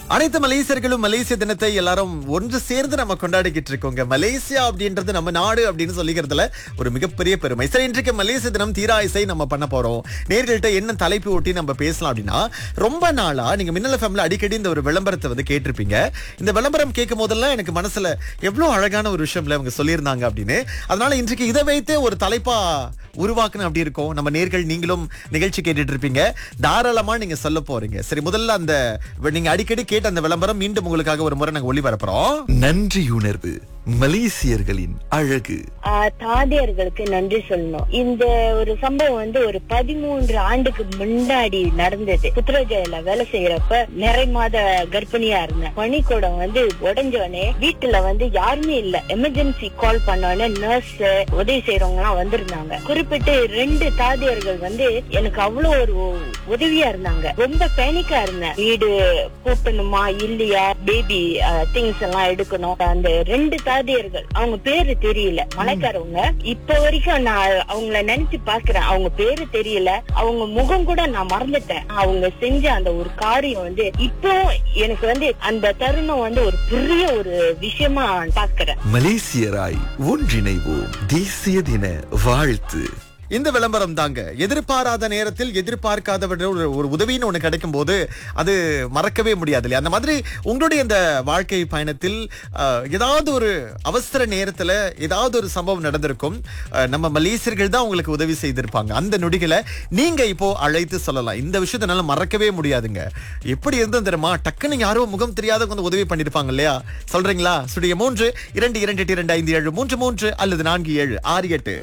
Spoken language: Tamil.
அனைத்து மலேசியர்களும் மலேசிய தினத்தை எல்லாரும் ஒன்று சேர்ந்து நம்ம கொண்டாடிக்கிட்டு இருக்கோங்க மலேசியா அப்படின்றது நம்ம நாடு அப்படின்னு சொல்லிக்கிறதுல ஒரு மிகப்பெரிய பெருமை சரி இன்றைக்கு மலேசிய தினம் தீரா இசை நம்ம பண்ண போறோம் நேர்கள்ட்ட என்ன தலைப்பு ஒட்டி நம்ம பேசலாம் அப்படின்னா ரொம்ப நாளா நீங்க மின்னல் ஃபேமிலி அடிக்கடி இந்த ஒரு விளம்பரத்தை வந்து கேட்டிருப்பீங்க இந்த விளம்பரம் கேட்கும் போதெல்லாம் எனக்கு மனசுல எவ்வளவு அழகான ஒரு விஷயம்ல அவங்க சொல்லியிருந்தாங்க அப்படின்னு அதனால இன்றைக்கு இதை வைத்தே ஒரு தலைப்பா உருவாக்கணும் அப்படி இருக்கும் நம்ம நேர்கள் நீங்களும் நிகழ்ச்சி கேட்டுட்டு இருப்பீங்க தாராளமா நீங்க சொல்ல போறீங்க சரி முதல்ல அந்த நீங்க அடிக்கடி கேட்ட அந்த விளம்பரம் மீண்டும் உங்களுக்காக ஒரு முறை நாங்க ஒளிபரப்புறோம் நன்றியுணர்வு மலேசியர்களின் அழகு ஆஹ் தாதியர்களுக்கு நன்றி சொல்லணும் இந்த ஒரு சம்பவம் வந்து ஒரு பதிமூன்று ஆண்டுக்கு முன்னாடி நடந்தது புத்திரஜயில வேலை செய்யறப்ப நிறை மாத கர்ப்பிணியா இருந்தேன் பனிக்கூடம் வந்து உடஞ்சோடனே வீட்டுல வந்து யாருமே இல்ல எமர்ஜென்சி கால் பண்ணோடனே நர்ஸ் உதவி செய்யறவங்க எல்லாம் வந்திருந்தாங்க குறிப்பிட்டு ரெண்டு தாதியர்கள் வந்து எனக்கு அவ்வளவு ஒரு உதவியா இருந்தாங்க ரொம்ப பேனிக்கா இருந்தேன் வீடு கூட்டணுமா இல்லையா பேபி திங்ஸ் எல்லாம் எடுக்கணும் அந்த ரெண்டு தாதியர்கள் அவங்க பேரு தெரியல மலைக்காரவங்க இப்ப வரைக்கும் நான் அவங்கள நினைச்சு பாக்குறேன் அவங்க பேரு தெரியல அவங்க முகம் கூட நான் மறந்துட்டேன் அவங்க செஞ்ச அந்த ஒரு காரியம் வந்து இப்போ எனக்கு வந்து அந்த தருணம் வந்து ஒரு பெரிய ஒரு விஷயமா பாக்குறேன் மலேசியராய் ஒன்றிணைவோம் தேசிய தின வாழ்த்து இந்த விளம்பரம் தாங்க எதிர்பாராத நேரத்தில் எதிர்பார்க்காத ஒரு ஒரு உதவின்னு ஒண்ணு கிடைக்கும் போது அது மறக்கவே முடியாது இல்லையா அந்த மாதிரி உங்களுடைய இந்த வாழ்க்கை பயணத்தில் அஹ், ஏதாவது ஒரு அவசர நேரத்துல ஏதாவது ஒரு சம்பவம் நடந்திருக்கும் அஹ், நம்ம மலேசியர்கள் தான் உங்களுக்கு உதவி செய்திருப்பாங்க அந்த நொடிகளை நீங்க இப்போ அழைத்து சொல்லலாம் இந்த விஷயத்தினால மறக்கவே முடியாதுங்க எப்படி இருந்தும் தெரியுமா டக்குன்னு யாரோ முகம் தெரியாத கொஞ்சம் உதவி பண்ணிருப்பாங்க இல்லையா சொல்றீங்களா சுடிய மூன்று இரண்டு இரண்டு எட்டு இரண்டு ஐந்து ஏழு மூன்று மூன்று அல்லது நான்கு ஏழு ஆறு எட்டு